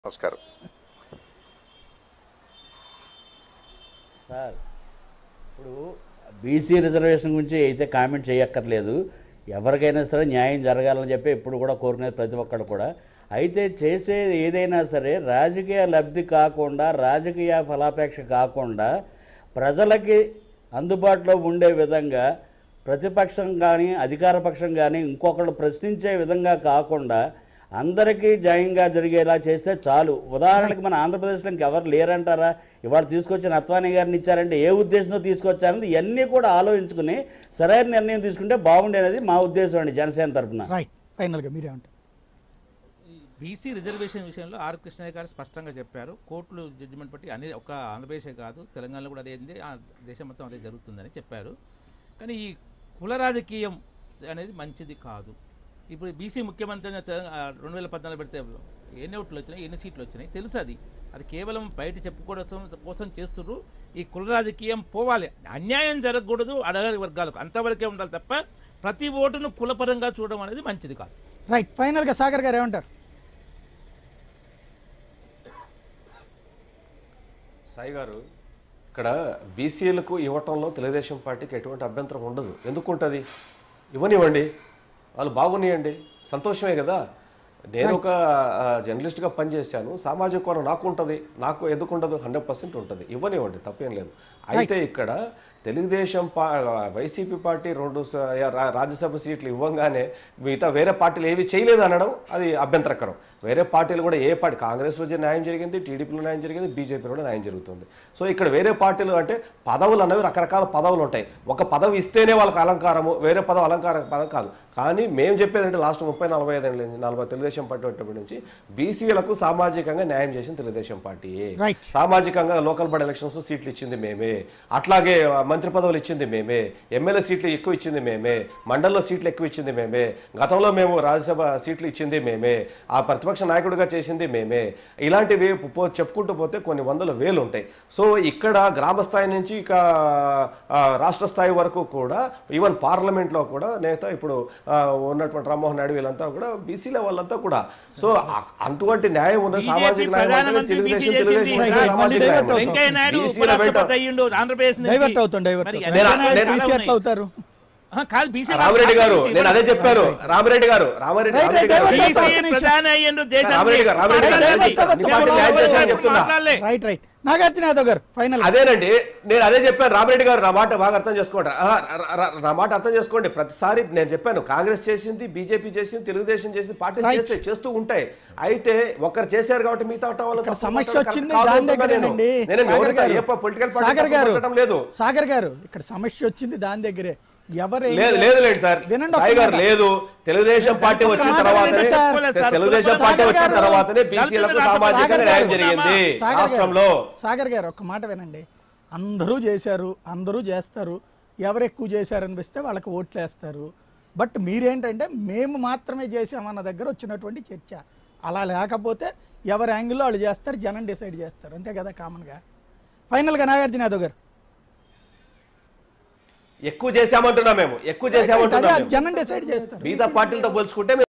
నమస్కారం సార్ ఇప్పుడు BC reservation గురించి అయితే కామెంట్ చేయక్కర్లేదు ఎవరికైనా సరే న్యాయం జరగాలని చెప్పి ఎప్పుడు కూడా కోరుకునేది ప్రతి ఒక్కడు కూడా అయితే చేసేది ఏదైనా సరే రాజకీయ లబ్ధి కాకుండా రాజకీయ ఫలాపేక్ష కాకుండా ప్రజలకి అందుబాటులో ఉండే విధంగా ప్రతిపక్షం కానీ అధికార పక్షం కానీ ఇంకొకళ్ళు ప్రశ్నించే విధంగా కాకుండా అందరికీ జయంగా జరిగేలా చేస్తే చాలు ఉదాహరణకి మన ఆంధ్రప్రదేశ్లో ఇంకెవరు లేరంటారా ఇవాళ తీసుకొచ్చిన అత్వానీ గారిని ఇచ్చారంటే ఏ ఉద్దేశంతో తీసుకొచ్చారని ఇవన్నీ కూడా ఆలోచించుకుని సరైన నిర్ణయం తీసుకుంటే బాగుండేది మా ఉద్దేశం అండి జనసేన తరపున రైట్ ఫైనల్గా మీరేమంటారు బీసీ రిజర్వేషన్ విషయంలో ఆర్ కృష్ణయ్య గారు స్పష్టంగా చెప్పారు కోర్టులు జడ్జిమెంట్ బట్టి అన్ని ఒక ఆంధ్రప్రదేశే కాదు తెలంగాణలో కూడా అదే ఉంది ఆ దేశం మొత్తం అదే జరుగుతుందని చెప్పారు కానీ ఈ కుల రాజకీయం అనేది మంచిది కాదు ఇప్పుడు బీసీ ముఖ్యమంత్రి రెండు వేల పద్నాలుగు పెడితే ఎన్ని ఓట్లు వచ్చినాయి ఎన్ని సీట్లు వచ్చినాయి తెలుసు అది అది కేవలం బయట చెప్పుకోవడం కోసం చేస్తున్నారు ఈ కుల రాజకీయం పోవాలి అన్యాయం జరగకూడదు అడగని వర్గాలకు అంతవరకే ఉండాలి తప్ప ప్రతి ఓటును కులపరంగా చూడడం అనేది మంచిది కాదు రైట్ ఫైనల్గా సాగర్ గారు ఏమంటారు సాయి గారు ఇక్కడ బీసీలకు ఇవ్వటంలో తెలుగుదేశం పార్టీకి ఎటువంటి అభ్యంతరం ఉండదు ఎందుకు ఉంటుంది ఇవ్వనివ్వండి వాళ్ళు బాగున్నాయండి సంతోషమే కదా నేను ఒక ఆ, జర్నలిస్ట్గా పనిచేశాను సామాజిక కోణం నాకు ఉంటుంది నాకు ఎందుకు ఉండదు హండ్రెడ్ పర్సెంట్ ఉంటుంది ఇవ్వనివ్వండి తప్పేం లేదు అయితే ఇక్కడ తెలుగుదేశం పా వైసీపీ పార్టీ రెండు స- రా- రాజ్యసభ సీట్లు ఇవ్వంగానే మిగతా వేరే పార్టీలు ఏవి చేయలేదు అనడం అది అభ్యంతరకరం వేరే పార్టీలు కూడా ఏ పార్టీ కాంగ్రెస్లో జ- న్యాయం జరిగింది టీడీపీలో న్యాయం జరిగింది బీజేపీలో కూడా న్యాయం జరుగుతుంది సో ఇక్కడ వేరే పార్టీలు అంటే పదవులు అనేవి రకరకాల పదవులు ఉంటాయి ఒక పదవి ఇస్తేనే వాళ్ళకి అలంకారము వేరే పదవి అలంకారం పదం కాదు కానీ మేము చెప్పేది అంటే లాస్ట్ ముప్పై నలభై ఐదు ఏళ్ళ నుంచి నలభై తెలుగుదేశం పార్టీ వచ్చినప్పటి నుంచి బీసీలకు సామాజికంగా న్యాయం చేసిన తెలుగుదేశం పార్టీయే Right. సామాజికంగా లోకల్ బాడీ ఎలక్షన్స్ సీట్లు ఇచ్చింది మేమే అట్లాగే ఆ, మంత్రి పదవులు ఇచ్చింది మేమే ఎమ్మెల్యే సీట్లు ఎక్కువ ఇచ్చింది మేమే మండలంలో సీట్లు ఎక్కువ ఇచ్చింది మేమే గతంలో మేము రాజ్యసభ సీట్లు ఇచ్చింది మేమే ఆ ప్రతిపక్ష నాయకుడిగా చేసింది మేమే ఇలాంటివి పో- చెప్పుకుంటూ పోతే కొన్ని వందల వేలు ఉంటాయి సో ఇక్కడ గ్రామ స్థాయి నుంచి ఇక ఆ, రాష్ట్ర స్థాయి వరకు కూడా ఈవెన్ పార్లమెంట్లో కూడా నేత ఇప్పుడు ఆ, ఉన్నటువంటి రామ్మోహన్ నాయుడు వీళ్ళంతా కూడా బీసీల వాళ్ళంతా కూడా సో ఆ- అటువంటి న్యాయం ఉన్న బీజేపీ సామాజిక న్యాయం అంటే ప్రధానమంత్రి తెలుగుదేశం బీసీ తెలుగుదేశం చేసింది. అంటే రైట్, సామాజిక మళ్ళీ న్యాయం డైవర్ట్ అంటే. వెంకయ్య నాయుడు బీసీల వెంట ఉపరాష్ట్రపతి అయ్యిండు ఆంధ్రప్రదేశ్ నుంచి. డైవర్ట్ అవుతాం డైవర్ట్ మరి అవుతాం అన్ని నేను- వెంకయ్య నాయుడు నేను- బీసీ ఎట్లా అవుతారు ఆహా, కాదు బీసీ రామరెడ్డి గారు నేను అదే చెప్పాను Ramareddy garu Ramareddy right, Ramareddy right, garu divert BC ఒక్క నిమిషం. ప్రధాని అయ్యిండు దేశానికి. రామరెడ్డి గారు, రామరెడ్డి గారు, మాట్లాడలేదు. డైవర్ట్ అవ్వద్దు. మాట్లాడలేదు. న్యాయం చేశారని చెప్తున్నా. మాట్లాడలే. రైట్ రైట్ నాగార్జున యాదవ్ గారు ఫైనల్ అదేనండి నేను అదే చెప్పాను రామరెడ్డి గారు నా మాట బాగా అర్థం చేసుకోండి ఆహా, ర- ర- నా మాట అర్థం చేసుకోండి ప్రతిసారి నేను చెప్పాను కాంగ్రెస్ చేసింది బీజేపీ చేసింది తెలుగుదేశం చేసింది పార్టీలు Right. చేస్తే చేస్తూ ఉంటాయి అయితే ఒకరు చేశారు కాబట్టి మిగతా వాళ్ళు ఇక్కడ తప్పు సమస్య పట్టడం వచ్చింది కాదు దాని అంటున్నా నేను. దగ్గరేనండి నేను సాగర్ ఎవరితో గారు ఏ పొలిటికల్ పార్టీ సాగర్ తప్పు గారు పట్టడం లేదు సాగర్ గారు ఇక్కడ సమస్య వచ్చింది దాని దగ్గరే ఎవరు ఏం లేదు చేయాలి? లేదు లేదు సార్ వినండి ఒక్క సాయి గారు మాట. లేదు తెలుగుదేశం పార్టీ ఒక్క వచ్చిన మాట తర్వాతనే వినండి sir. Sir, Telugudesam Sagar party వచ్చిన గారు. తర్వాతనే బీసీలకు సాగర్ సామాజిక గారు. న్యాయం జరిగింది సాగర్ గారు, రాష్ట్రంలో సాగర్ గారు ఒక్క మాట వినండి అందరూ చేశారు అందరూ చేస్తారు ఎవరు ఎక్కువ చేశారు అనిపిస్తే వాళ్ళకి ఓట్లు వేస్తారు బట్ మీరేంటంటే మేము మాత్రమే చేసామన్న దగ్గర వచ్చినటువంటి చర్చ అలా లేకపోతే ఎవరి యాంగిల్లో వాళ్ళు చేస్తారు జనం డిసైడ్ చేస్తారు అంతే కదా కామన్గా ఫైనల్గా నాగార్జున యాదవ్ గారు ఎక్కువ చేశామంటున్నాం మేము ఎక్కువ అదే చేశామంటున్నాం అది మేము. జనం డిసైడ్ చేస్తారు మిగతా పార్టీలతో పోల్చుకుంటే